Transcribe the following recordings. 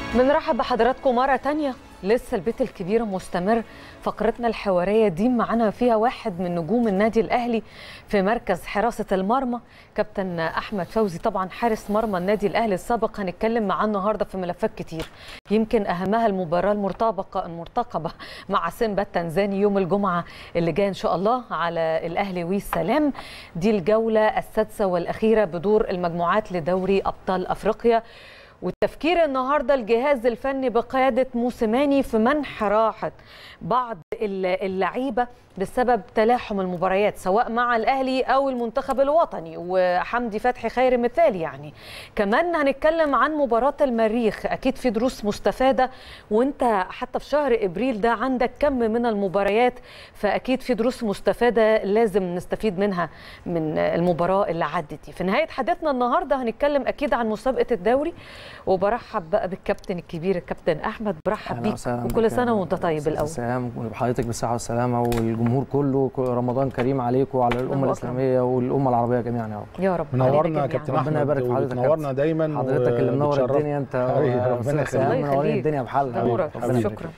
بنرحب بحضراتكم مرة تانية لسه البيت الكبير مستمر فقرتنا الحوارية دي معانا فيها واحد من نجوم النادي الأهلي في مركز حراسة المرمى كابتن أحمد فوزي طبعا حارس مرمى النادي الأهلي السابق هنتكلم معاه النهاردة في ملفات كتير يمكن أهمها المباراة المرتبقة المرتقبة مع سيمبا التنزاني يوم الجمعة اللي جاي إن شاء الله على الأهلي والسلام دي الجولة السادسة والأخيرة بدور المجموعات لدوري أبطال أفريقيا والتفكير النهارده الجهاز الفني بقياده موسيماني في منح راحه بعض اللعيبه بسبب تلاحم المباريات سواء مع الاهلي او المنتخب الوطني وحمدي فتحي خير مثال يعني كمان هنتكلم عن مباراه المريخ اكيد في دروس مستفاده وانت حتى في شهر ابريل ده عندك كم من المباريات فاكيد في دروس مستفاده لازم نستفيد منها من المباراه اللي عدت دي في نهايه حديثنا النهارده هنتكلم اكيد عن مسابقه الدوري وبرحب بقى بالكابتن الكبير الكابتن احمد برحب بيك وكل سنه وانت طيب الاول سلام وحضرتك بالصحه والسلامه والجمهور كله رمضان كريم عليكم وعلى الامه الاسلاميه والامه العربيه جميعا يا رب يا رب منورنا يا كابتن احمد ربنا يبارك في حضرتك منورنا دايما حضرتك اللي منور الدنيا انت ربنا يخليك منورين الدنيا بحالها شكرا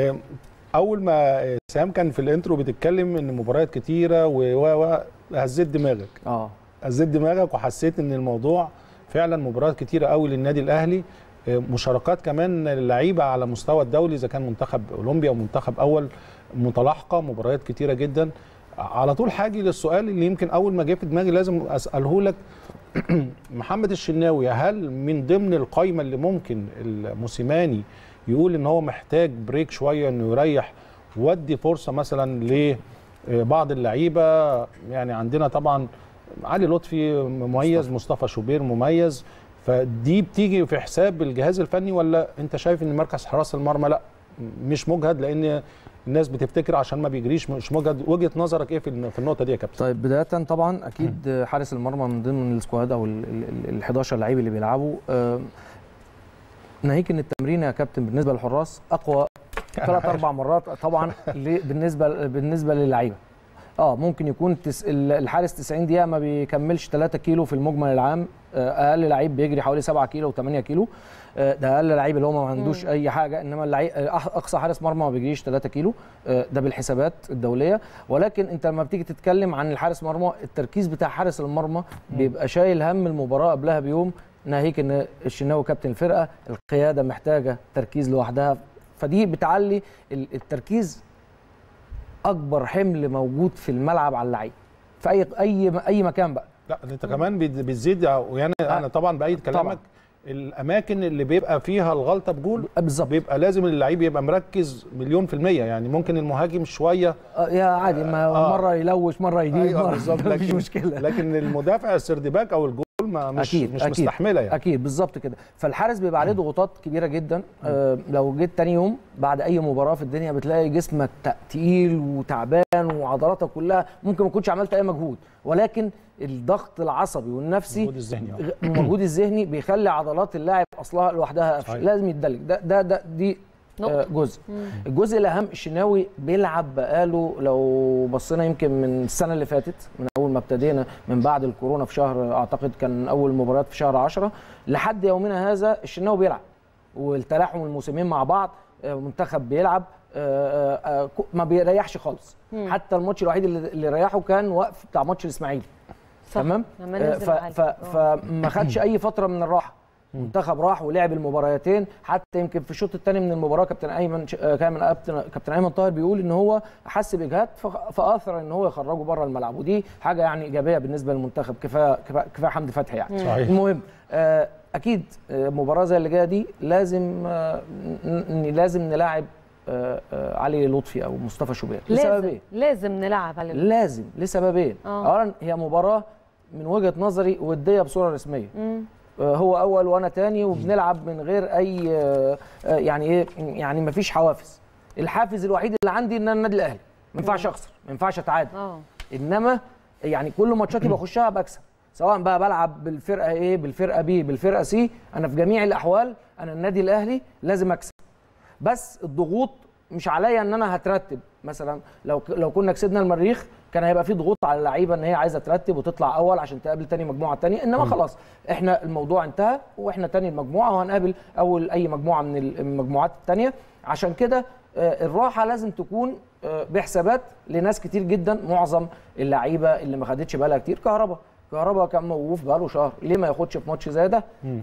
اول ما سام كان في الانترو بتتكلم ان مباريات كتيره و هزيت دماغك اه هزيت دماغك وحسيت ان الموضوع فعلا مباريات كتيره قوي للنادي الاهلي مشاركات كمان اللعيبه على مستوى الدولي اذا كان منتخب اولمبيا ومنتخب اول متلاحقه مباريات كتيره جدا على طول حاجي للسؤال اللي يمكن اول ما جه في دماغي لازم اساله لك محمد الشناوي هل من ضمن القايمه اللي ممكن الموسيماني يقول ان هو محتاج بريك شويه انه يريح ودي فرصه مثلا لبعض اللعيبه يعني عندنا طبعا علي لطفي مميز مصطفى, مصطفى شوبير مميز فدي بتيجي في حساب الجهاز الفني ولا انت شايف ان مركز حراسه المرمى لا مش مجهد لان الناس بتفتكر عشان ما بيجريش مش مجهد وجهه نظرك ايه في في النقطه دي يا كابتن طيب بدايه طبعا اكيد حارس المرمى من ضمن السكواد او ال 11 لعيب اللي بيلعبوا آه ناهيك ان التمرين يا كابتن بالنسبه للحراس اقوى ثلاث اربع مرات طبعا بالنسبه بالنسبه للعيبه اه ممكن يكون تس... الحارس 90 دقيقه ما بيكملش 3 كيلو في المجمل العام اقل لعيب بيجري حوالي 7 كيلو و8 كيلو ده اقل لعيب اللي هو ما عندوش مم. اي حاجه انما اللعيب اقصى حارس مرمى ما بيجريش 3 كيلو ده بالحسابات الدوليه ولكن انت لما بتيجي تتكلم عن الحارس مرمى التركيز بتاع حارس المرمى بيبقى شايل هم المباراه قبلها بيوم ناهيك ان الشناوي كابتن الفرقه القياده محتاجه تركيز لوحدها فدي بتعلي التركيز اكبر حمل موجود في الملعب على اللعيب في اي اي اي مكان بقى لا انت كمان بتزيد يعني انا طبعا بايد كلامك طبعا. الاماكن اللي بيبقى فيها الغلطه بجول بالظبط بيبقى لازم اللعيب يبقى مركز مليون في الميه يعني ممكن المهاجم شويه آه يا عادي ما آه مره يلوش مره يجيب أيوة بالظبط مفيش مشكله لكن المدافع السردباك او الجول ما مش أكيد مش أكيد مستحمله يعني اكيد بالظبط كده فالحارس بيبقى عليه ضغوطات كبيره جدا آه لو جيت تاني يوم بعد اي مباراه في الدنيا بتلاقي جسمك تقيل وتعبان وعضلاتك كلها ممكن ما تكونش عملت اي مجهود ولكن الضغط العصبي والنفسي المجهود الذهني المجهود الذهني بيخلي عضلات اللاعب اصلها لوحدها قفشه لازم يتدلك ده ده ده دي آه جزء مم. الجزء الاهم الشناوي بيلعب بقاله لو بصينا يمكن من السنه اللي فاتت من اول ما ابتدينا من بعد الكورونا في شهر اعتقد كان اول مباريات في شهر 10 لحد يومنا هذا الشناوي بيلعب والتلاحم الموسمين مع بعض منتخب بيلعب ما بيريحش خالص مم. حتى الماتش الوحيد اللي ريحه كان وقف بتاع ماتش الاسماعيلي تمام فما خدش اي فتره من الراحه منتخب راح ولعب المباريتين حتى يمكن في الشوط الثاني من المباراه كابتن ايمن كان كابتن ايمن طاهر بيقول ان هو حس باجهاد فاثر ان هو يخرجه بره الملعب ودي حاجه يعني ايجابيه بالنسبه للمنتخب كفايه كفايه حمدي فتحي يعني صحيح. المهم اكيد مباراه زي اللي جايه دي لازم لازم نلاعب علي لطفي او مصطفى شوبير لسببين لازم نلعب علي لطفي لازم لسببين اولا هي مباراه من وجهه نظري وديه بصوره رسميه مم. هو اول وانا تاني وبنلعب من غير اي يعني ايه يعني ما فيش حوافز الحافز الوحيد اللي عندي ان انا النادي الاهلي ما ينفعش اخسر ما ينفعش اتعادل انما يعني كل ماتشاتي بخشها بكسب سواء بقى بلعب بالفرقه ايه بالفرقه بي بالفرقه سي انا في جميع الاحوال انا النادي الاهلي لازم اكسب بس الضغوط مش عليا ان انا هترتب مثلا لو لو كنا كسبنا المريخ كان هيبقى في ضغوط على اللعيبه ان هي عايزه ترتب وتطلع اول عشان تقابل تاني مجموعه تانية انما خلاص احنا الموضوع انتهى واحنا تاني المجموعه وهنقابل اول اي مجموعه من المجموعات التانية عشان كده آه، الراحه لازم تكون آه، بحسابات لناس كتير جدا معظم اللعيبه اللي ما خدتش بالها كتير كهربا كهربا كان موقوف بقاله شهر ليه ما ياخدش في ماتش زي ده آه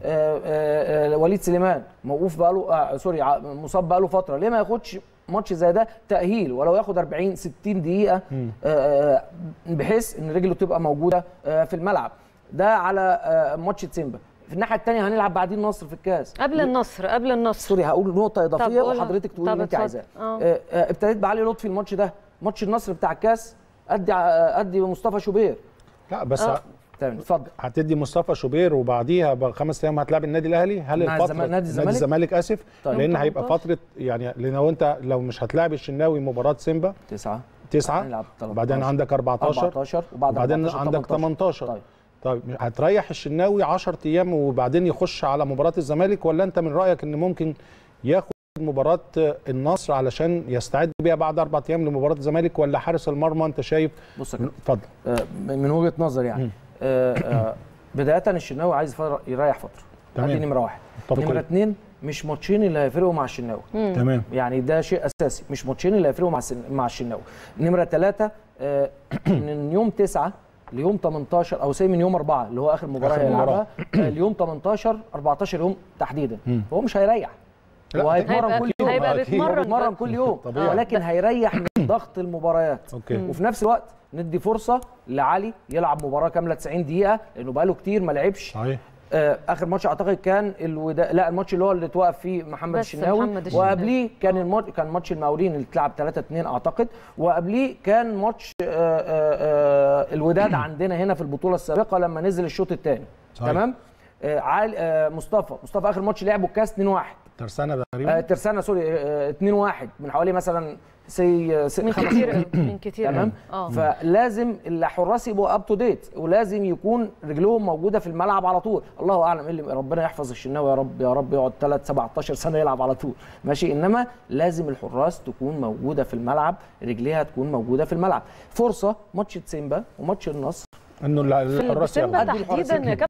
آه آه وليد سليمان موقوف بقاله آه سوري ع- مصاب بقاله فتره ليه ما ياخدش ماتش زي ده تاهيل ولو ياخد 40 60 دقيقه آه آه بحيث ان رجله تبقى موجوده آه في الملعب ده على آه ماتش تسيمبا في الناحيه الثانيه هنلعب بعدين النصر في الكاس قبل النصر قبل النصر سوري هقول نقطه اضافيه قولها. وحضرتك تقولي طب اللي انت اتفضل. عايزاه آه. آه، آه، ابتديت بعلي لطفي الماتش ده ماتش النصر بتاع الكاس ادي ع- ادي مصطفى شوبير لا بس آه. تمام اتفضل هتدي مصطفى شوبير وبعديها بخمس ايام هتلاعب النادي الاهلي هل مع الفتره الزمالك- نادي الزمالك؟ الزمالك اسف طيب. لان هيبقى 18. فتره يعني لان لو انت لو مش هتلاعب الشناوي مباراه سيمبا تسعة تسعة هنلعب 13. وبعدين عندك 14 14 وبعد وبعدين 14 عندك 18 طيب طيب هتريح الشناوي 10 ايام وبعدين يخش على مباراه الزمالك ولا انت من رايك ان ممكن ياخد مباراه النصر علشان يستعد بيها بعد اربع ايام لمباراه الزمالك ولا حارس المرمى انت شايف بص يا كابتن اتفضل آه، من وجهه نظر يعني آه، آه، بدايه الشناوي عايز يفر- يريح فتره تمام. ادي نمره واحد متفقين. نمره اثنين مش ماتشين اللي هيفرقوا مع الشناوي تمام يعني ده شيء اساسي مش ماتشين اللي هيفرقوا مع السن... مع الشناوي نمره ثلاثه آه، من يوم 9 ليوم 18 او سي من يوم 4 اللي هو اخر مباراه آخر هيلعبها آه، ليوم 18 14 يوم تحديدا هو مش هيريح لا، هو هيتمرن هيبقى- كل يوم هيبقى أكيد. بيتمرن بيتمرن بقى. كل يوم طبيعي. ولكن هيريح من ضغط المباريات اوكي وفي نفس الوقت ندي فرصه لعلي يلعب مباراه كامله 90 دقيقه لانه بقاله كتير ما لعبش صحيح آه، اخر ماتش اعتقد كان الودا لا الماتش اللي هو اللي توقف فيه محمد بس الشناوي محمد الشناوي. وقبليه كان الماتش كان ماتش المقاولين اللي اتلعب 3 2 اعتقد وقبليه كان ماتش آه، آه، آه، الوداد عندنا هنا في البطوله السابقه لما نزل الشوط الثاني صحيح. تمام آه، عال آه، مصطفى مصطفى اخر ماتش لعبه الكاس 2 1 ترسانه آه، تقريبا ترسانة سوري 2 1 من حوالي مثلا سي سي من خمس كتير شهور. قوي، من كتير تمام قوي. اه فلازم الحراس يبقوا اب تو ديت ولازم يكون رجلهم موجوده في الملعب على طول الله اعلم ايه اللي ربنا يحفظ الشناوي يا رب يا رب يقعد 3 17 سنه يلعب على طول ماشي انما لازم الحراس تكون موجوده في الملعب رجليها تكون موجوده في الملعب فرصه ماتش تسيمبا وماتش النصر انه ال- في الحراس السن ياخدوا. أدي الحراس تحديدا يا يجيبوا.